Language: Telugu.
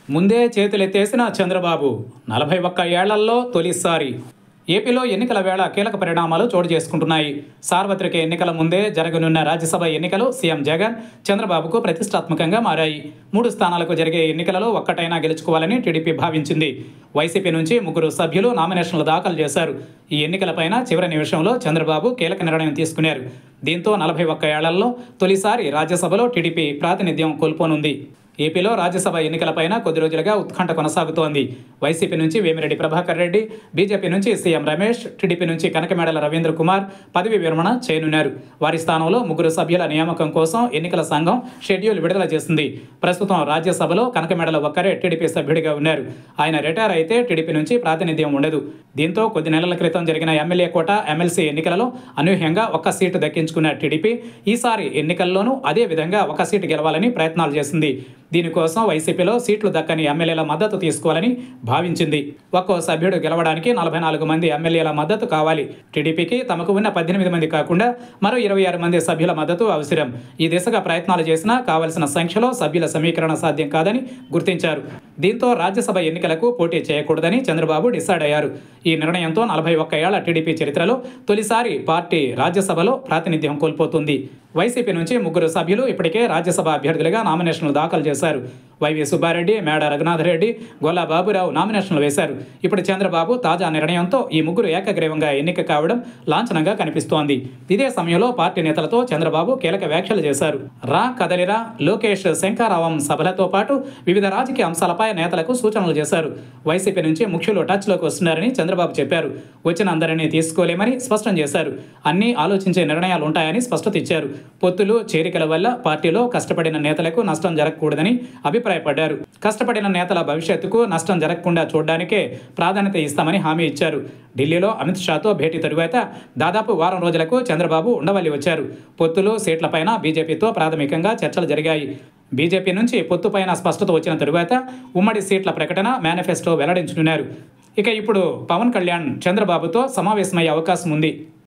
ముందే చేతులెత్తేసిన చంద్రబాబు నలభై ఒక్క ఏళ్లలో తొలిసారి ఏపీలో ఎన్నికల వేళ కీలక పరిణామాలు చోటు చేసుకుంటున్నాయి సార్వత్రిక ఎన్నికల ముందే జరగనున్న రాజ్యసభ ఎన్నికలు సీఎం జగన్ చంద్రబాబుకు ప్రతిష్టాత్మకంగా మారాయి మూడు స్థానాలకు జరిగే ఎన్నికలలో ఒక్కటైనా గెలుచుకోవాలని టీడీపీ భావించింది వైసీపీ నుంచి ముగ్గురు సభ్యులు నామినేషన్లు దాఖలు చేశారు ఈ ఎన్నికలపైన చివరి నిమిషంలో చంద్రబాబు కీలక నిర్ణయం తీసుకున్నారు దీంతో నలభై ఒక్క ఏళ్లలో తొలిసారి రాజ్యసభలో టీడీపీ ప్రాతినిధ్యం కోల్పోనుంది ఏపీలో రాజ్యసభ ఎన్నికలపైన కొద్ది రోజులుగా ఉత్కంఠ కొనసాగుతోంది వైసీపీ నుంచి వేమిరెడ్డి ప్రభాకర్ రెడ్డి బీజేపీ నుంచి సీఎం రమేష్ టీడీపీ నుంచి కనకమేడల రవీంద్ర కుమార్ పదవి విరమణ చేయనున్నారు వారి స్థానంలో ముగ్గురు సభ్యుల నియామకం కోసం ఎన్నికల సంఘం షెడ్యూల్ విడుదల చేసింది ప్రస్తుతం రాజ్యసభలో కనకమేడల ఒక్కరే టీడీపీ సభ్యుడిగా ఉన్నారు ఆయన రిటైర్ అయితే టీడీపీ నుంచి ప్రాతినిధ్యం ఉండదు దీంతో కొద్ది నెలల క్రితం జరిగిన ఎమ్మెల్యే కోట ఎమ్మెల్సీ ఎన్నికలలో అనూహ్యంగా ఒక్క సీటు దక్కించుకున్న టీడీపీ ఈసారి ఎన్నికల్లోనూ అదే విధంగా ఒక సీటు గెలవాలని ప్రయత్నాలు చేసింది దీనికోసం వైసీపీలో సీట్లు దక్కని ఎమ్మెల్యేల మద్దతు తీసుకోవాలని భావించింది ఒక్కో సభ్యుడు గెలవడానికి నలభై నాలుగు మంది ఎమ్మెల్యేల మద్దతు కావాలి టీడీపీకి తమకు ఉన్న పద్దెనిమిది మంది కాకుండా మరో ఇరవై ఆరు మంది సభ్యుల మద్దతు అవసరం ఈ దిశగా ప్రయత్నాలు చేసినా కావలసిన సంఖ్యలో సభ్యుల సమీకరణ సాధ్యం కాదని గుర్తించారు దీంతో రాజ్యసభ ఎన్నికలకు పోటీ చేయకూడదని చంద్రబాబు డిసైడ్ అయ్యారు ఈ నిర్ణయంతో నలభై ఒక్క ఏళ్ల టీడీపీ చరిత్రలో తొలిసారి పార్టీ రాజ్యసభలో ప్రాతినిధ్యం కోల్పోతుంది వైసీపీ నుంచి ముగ్గురు సభ్యులు ఇప్పటికే రాజ్యసభ అభ్యర్థులుగా నామినేషన్లు దాఖలు చేశారు వైవి సుబ్బారెడ్డి మేడ రఘునాథరెడ్డి గొల్లా బాబురావు నామినేషన్లు వేశారు ఇప్పుడు చంద్రబాబు తాజా నిర్ణయంతో ఈ ముగ్గురు ఏకగ్రీవంగా ఎన్నిక కావడం లాంఛనంగా కనిపిస్తోంది ఇదే సమయంలో పార్టీ నేతలతో చంద్రబాబు కీలక వ్యాఖ్యలు చేశారు రా కదలిరా లోకేష్ శంకారావం సభలతో పాటు వివిధ రాజకీయ అంశాలపై నేతలకు సూచనలు చేశారు వైసీపీ నుంచి ముఖ్యులు టచ్లోకి వస్తున్నారని చంద్రబాబు చెప్పారు వచ్చిన అందరినీ తీసుకోలేమని స్పష్టం చేశారు అన్నీ ఆలోచించే నిర్ణయాలు ఉంటాయని స్పష్టత ఇచ్చారు పొత్తులు చేరికల వల్ల పార్టీలో కష్టపడిన నేతలకు నష్టం జరగకూడదని అభిప్రాయపడ్డారు కష్టపడిన నేతల భవిష్యత్తుకు నష్టం జరగకుండా చూడడానికే ప్రాధాన్యత ఇస్తామని హామీ ఇచ్చారు ఢిల్లీలో అమిత్ షాతో భేటీ తరువాత దాదాపు వారం రోజులకు చంద్రబాబు ఉండవల్లి వచ్చారు పొత్తులు సీట్లపైన బీజేపీతో ప్రాథమికంగా చర్చలు జరిగాయి బీజేపీ నుంచి పొత్తుపైన స్పష్టత వచ్చిన తరువాత ఉమ్మడి సీట్ల ప్రకటన మేనిఫెస్టో వెల్లడించనున్నారు ఇక ఇప్పుడు పవన్ కళ్యాణ్ చంద్రబాబుతో సమావేశమయ్యే అవకాశం ఉంది